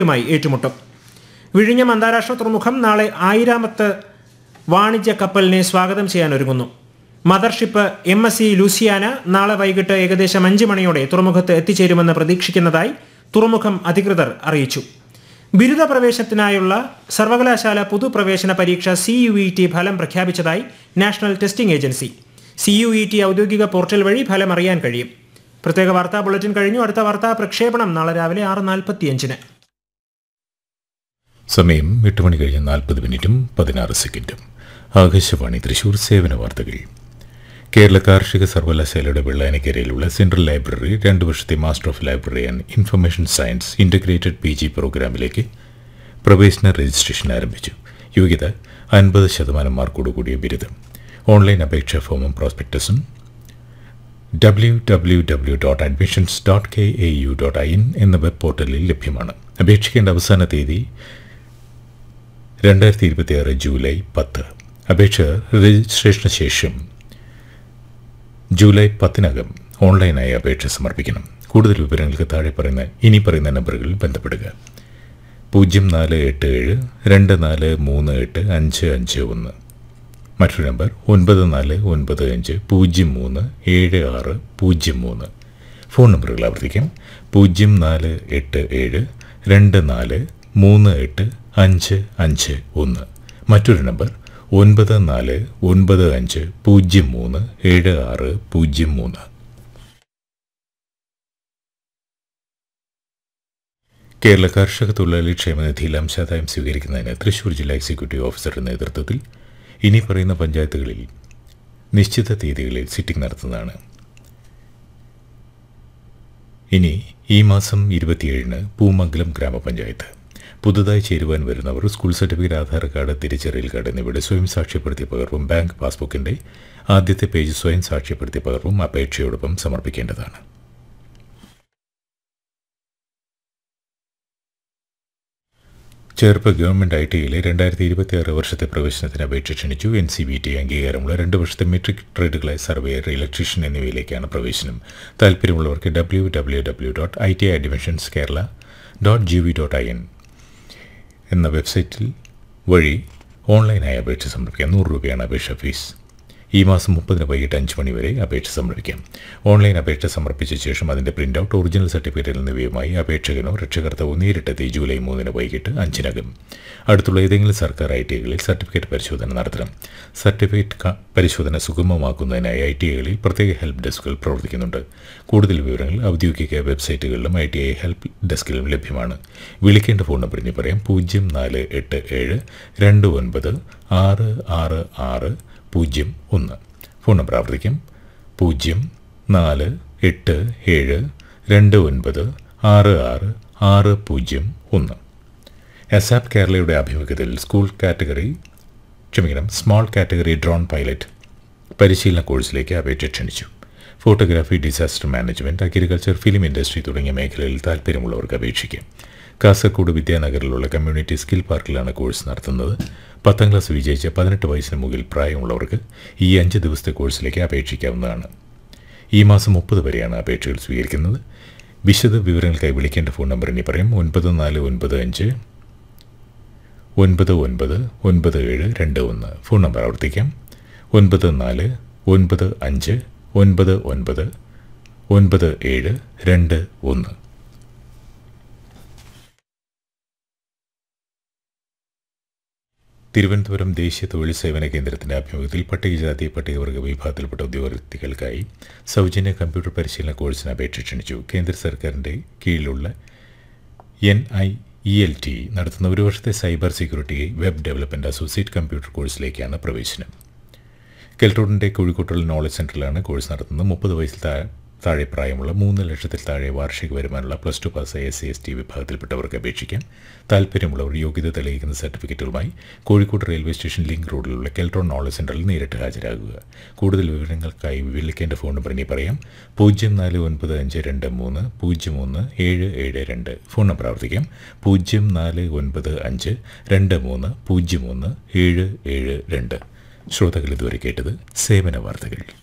യുമായി ഏറ്റുമുട്ടും വിഴിഞ്ഞം അന്താരാഷ്ട്ര തുറമുഖം നാളെ ആയിരാമത്ത് വാണിജ്യ കപ്പലിനെ സ്വാഗതം ചെയ്യാൻ ഒരുങ്ങുന്നു mothership M S C Louisiana നാളെ വൈകിട്ട് ഏകദേശം അഞ്ച് മണിയോടെ തുറമുഖത്ത് എത്തിച്ചേരുമെന്ന് പ്രതീക്ഷിക്കുന്നതായി തുറമുഖം അധികൃതർ അറിയിച്ചു ബിരുദ പ്രവേശനത്തിനായുള്ള സർവകലാശാല പൊതുപ്രവേശന പരീക്ഷ സി യു ഇ ടി ഫലം പ്രഖ്യാപിച്ചതായി National Testing Agency C U E T ഔദ്യോഗിക പോർട്ടൽ വഴി ഫലം അറിയാൻ കഴിയും പ്രത്യേക വാർത്താ ബുള്ളറ്റിൻ കഴിഞ്ഞു അടുത്ത വാർത്താ പ്രക്ഷേപണം നാളെ രാവിലെ ആറ് നാൽപ്പത്തിയഞ്ചിന് സമയം എട്ട് മണി കഴിഞ്ഞ് നാൽപ്പത് മിനിറ്റും പതിനാറ് സെക്കൻഡും ആകാശവാണി തൃശൂർ സേവന വാർത്തകൾ കേരള കാർഷിക സർവകലാശാലയുടെ വെള്ളാനിക്കരയിലുള്ള സെൻട്രൽ ലൈബ്രറി രണ്ട് വർഷത്തെ master of library and information science integrated P G പ്രോഗ്രാമിലേക്ക് പ്രവേശന രജിസ്ട്രേഷൻ ആരംഭിച്ചു യോഗ്യത അൻപത് ശതമാനം മാർക്കോടുകൂടിയ ബിരുദം ഓൺലൈൻ അപേക്ഷാ ഫോമും പ്രോസ്പെക്ടസും W W W dot admissions dot K A U dot I N എന്ന വെബ് പോർട്ടലിൽ ലഭ്യമാണ് അപേക്ഷിക്കേണ്ട അവസാന തീയതി രണ്ടായിരത്തി ഇരുപത്തിയാറ് ജൂലൈ പത്ത് അപേക്ഷ രജിസ്ട്രേഷന് ശേഷം ജൂലൈ പത്തിനകം ഓൺലൈനായി അപേക്ഷ സമർപ്പിക്കണം കൂടുതൽ വിവരങ്ങൾക്ക് താഴെ പറയുന്ന ഇനി പറയുന്ന നമ്പറുകളിൽ ബന്ധപ്പെടുക പൂജ്യം നാല് എട്ട് ഏഴ് രണ്ട് നാല് മൂന്ന് എട്ട് അഞ്ച് അഞ്ച് ഒന്ന് മറ്റൊരു നമ്പർ ഒൻപത് നാല് ഒൻപത് അഞ്ച് പൂജ്യം മൂന്ന് ഏഴ് ആറ് പൂജ്യം മൂന്ന് ഫോൺ നമ്പറുകൾ ആവർത്തിക്കാം പൂജ്യം നാല് എട്ട് ഏഴ് രണ്ട് നാല് മൂന്ന് എട്ട് അഞ്ച് അഞ്ച് ഒന്ന് മറ്റൊരു നമ്പർ ഒൻപത് നാല് ഒൻപത് അഞ്ച് പൂജ്യം മൂന്ന് ഏഴ് ആറ് പൂജ്യം മൂന്ന് കേരള കർഷക തൊഴിലാളി ക്ഷേമനിധിയിൽ അംശാദായം സ്വീകരിക്കുന്നതിന് തൃശൂർ ജില്ലാ എക്സിക്യൂട്ടീവ് ഓഫീസറുടെ നേതൃത്വത്തിൽ ഇനി പറയുന്ന പഞ്ചായത്തുകളിൽ നിശ്ചിത തീയതികളിൽ സിറ്റിംഗ് നടത്തുന്നതാണ് ഇനി ഈ മാസം ഇരുപത്തിയേഴിന് പൂമംഗലം ഗ്രാമപഞ്ചായത്ത് പുതുതായി ചേരുവാൻ വരുന്നവർ സ്കൂൾ സർട്ടിഫിക്കറ്റ് ആധാർ കാർഡ് തിരിച്ചറിയൽ കാർഡ് എന്നിവയുടെ സ്വയം സാക്ഷ്യപ്പെടുത്തിയ പകർപ്പും ബാങ്ക് പാസ്ബുക്കിന്റെ ആദ്യത്തെ പേജ് സ്വയം സാക്ഷ്യപ്പെടുത്തിയ പകർപ്പും അപേക്ഷയോടൊപ്പം സമർപ്പിക്കേണ്ടതാണ് ചേർപ്പ് ഗവൺമെന്റ് ഐ ടിയിലെ രണ്ടായിരത്തി ഇരുപത്തിയാറ് വർഷത്തെ പ്രവേശനത്തിന് അപേക്ഷ ക്ഷണിച്ചു എൻ സി ബി ടി അംഗീകാരമുള്ള രണ്ട് വർഷത്തെ മെട്രിക് ട്രേഡുകളായ സർവേയർ ഇലക്ട്രീഷ്യൻ എന്നിവയിലേക്കാണ് പ്രവേശനം താല്പര്യമുള്ളവർക്ക് W W W dot I T admissions Kerala dot G V dot I N എന്ന വെബ്സൈറ്റിൽ വഴി ഓൺലൈനായി അപേക്ഷ സമർപ്പിക്കാം നൂറ് രൂപയാണ് അപേക്ഷ ഫീസ് ഈ മാസം മുപ്പതിന് വൈകിട്ട് അഞ്ച് മണി വരെ അപേക്ഷ സമർപ്പിക്കാം ഓൺലൈൻ അപേക്ഷ സമർപ്പിച്ച ശേഷം അതിൻ്റെ പ്രിൻ്റ് ഔട്ട് ഒറിജിനൽ സർട്ടിഫിക്കറ്റ് എന്നിവയുമായി അപേക്ഷകനോ രക്ഷകർത്താവോ നേരിട്ടെത്തി ജൂലൈ മൂന്നിന് വൈകിട്ട് അഞ്ചിനകം അടുത്തുള്ള ഏതെങ്കിലും സർക്കാർ ഐ ടി ഐകളിൽ സർട്ടിഫിക്കറ്റ് പരിശോധന നടത്തണം സർട്ടിഫിക്കറ്റ് പരിശോധന സുഗമമാക്കുന്നതിനായി ഐ ടി ഐകളിൽ പ്രത്യേക ഹെൽപ്പ് ഡെസ്കുകൾ പ്രവർത്തിക്കുന്നുണ്ട് കൂടുതൽ വിവരങ്ങൾ ഔദ്യോഗിക വെബ്സൈറ്റുകളിലും ഐ ടി ഐ ഹെൽപ്പ് ഡെസ്കിലും ലഭ്യമാണ് വിളിക്കേണ്ട ഫോൺ നമ്പർ ഇനി പറയാം പൂജ്യം നാല് എട്ട് ഏഴ് രണ്ട് ഒൻപത് ആറ് ആറ് ആറ് പൂജ്യം ഒന്ന് ഫോൺ നമ്പർ ആവർത്തിക്കാം പൂജ്യം നാല് എട്ട് ഏഴ് രണ്ട് ഒൻപത് ആറ് ആറ് ആറ് പൂജ്യം ഒന്ന് എസാപ്പ് കേരളയുടെ ആഭിമുഖ്യത്തിൽ സ്കൂൾ കാറ്റഗറി ക്ഷമിക്കണം സ്മോൾ കാറ്റഗറി ഡ്രോൺ പൈലറ്റ് പരിശീലന കോഴ്സിലേക്ക് അപേക്ഷ ക്ഷണിച്ചു photography disaster management agriculture film industry തുടങ്ങിയ മേഖലയിൽ താൽപ്പര്യമുള്ളവർക്ക് അപേക്ഷിക്കാം കാസർഗോഡ് വിദ്യാനഗറിലുള്ള കമ്മ്യൂണിറ്റി സ്കിൽ പാർക്കിലാണ് കോഴ്സ് നടത്തുന്നത് പത്താം ക്ലാസ് വിജയിച്ച പതിനെട്ട് വയസ്സിന് മുകളിൽ പ്രായമുള്ളവർക്ക് ഈ അഞ്ച് ദിവസത്തെ കോഴ്സിലേക്ക് അപേക്ഷിക്കാവുന്നതാണ് ഈ മാസം മുപ്പത് വരെയാണ് അപേക്ഷകൾ സ്വീകരിക്കുന്നത് വിശദ വിവരങ്ങൾക്കായി വിളിക്കേണ്ട ഫോൺ നമ്പർ ഇനി പറയും ഒൻപത് നാല് ഒൻപത് അഞ്ച് ഒൻപത് ഒൻപത് ഒൻപത് ഏഴ് രണ്ട് ഒന്ന് ഫോൺ നമ്പർ ആവർത്തിക്കാം ഒൻപത് നാല് ഒൻപത് അഞ്ച് ഒൻപത് ഒൻപത് ഒൻപത് ഏഴ് രണ്ട് ഒന്ന് തിരുവനന്തപുരം ദേശീയ തൊഴിൽ സേവന കേന്ദ്രത്തിന്റെ ആഭിമുഖ്യത്തിൽ പട്ടികജാതി പട്ടികവർഗ വിഭാഗത്തിൽപ്പെട്ട ഉദ്യോഗാർത്ഥികൾക്കായി സൗജന്യ കമ്പ്യൂട്ടർ പരിശീലന കോഴ്സിന് അപേക്ഷ ക്ഷണിച്ചു കേന്ദ്ര സർക്കാരിന്റെ കീഴിലുള്ള N I E L T നടത്തുന്ന ഒരു വർഷത്തെ cyber security web development associate computer കോഴ്സിലേക്കാണ് പ്രവേശനം കെൽട്രോഡിന്റെ കോഴിക്കോട്ടുള്ള നോളജ് സെന്ററിലാണ് കോഴ്സ് നടത്തുന്നത് മുപ്പത് വയസ്സിൽ താഴെ പ്രായമുള്ള മൂന്ന് ലക്ഷത്തിൽ താഴെ വാർഷിക വരുമാനമുള്ള plus two pass S C S T വിഭാഗത്തിൽപ്പെട്ടവർക്ക് അപേക്ഷിക്കാം താല്പര്യമുള്ളവർ യോഗ്യത തെളിയിക്കുന്ന സർട്ടിഫിക്കറ്റുകളുമായി കോഴിക്കോട് റെയിൽവേ സ്റ്റേഷൻ ലിങ്ക് റോഡിലുള്ള കെൽട്രോൺ നോളജ് സെന്ററിൽ നേരിട്ട് ഹാജരാകുക കൂടുതൽ വിവരങ്ങൾക്കായി വിളിക്കേണ്ട ഫോൺ നമ്പർ ഇനി പറയാം പൂജ്യം നാല് ഒൻപത് അഞ്ച് രണ്ട് മൂന്ന് പൂജ്യം ഒന്ന് ഏഴ് ഏഴ് രണ്ട് ഫോൺ നമ്പർ ആവർത്തിക്കാം പൂജ്യം നാല് ഒൻപത് അഞ്ച് രണ്ട് മൂന്ന് പൂജ്യം ഒന്ന് ഏഴ് ഏഴ് രണ്ട് ശ്രോതാക്കൾ ഇതുവരെ കേട്ടത് സേവന വാർത്തകൾ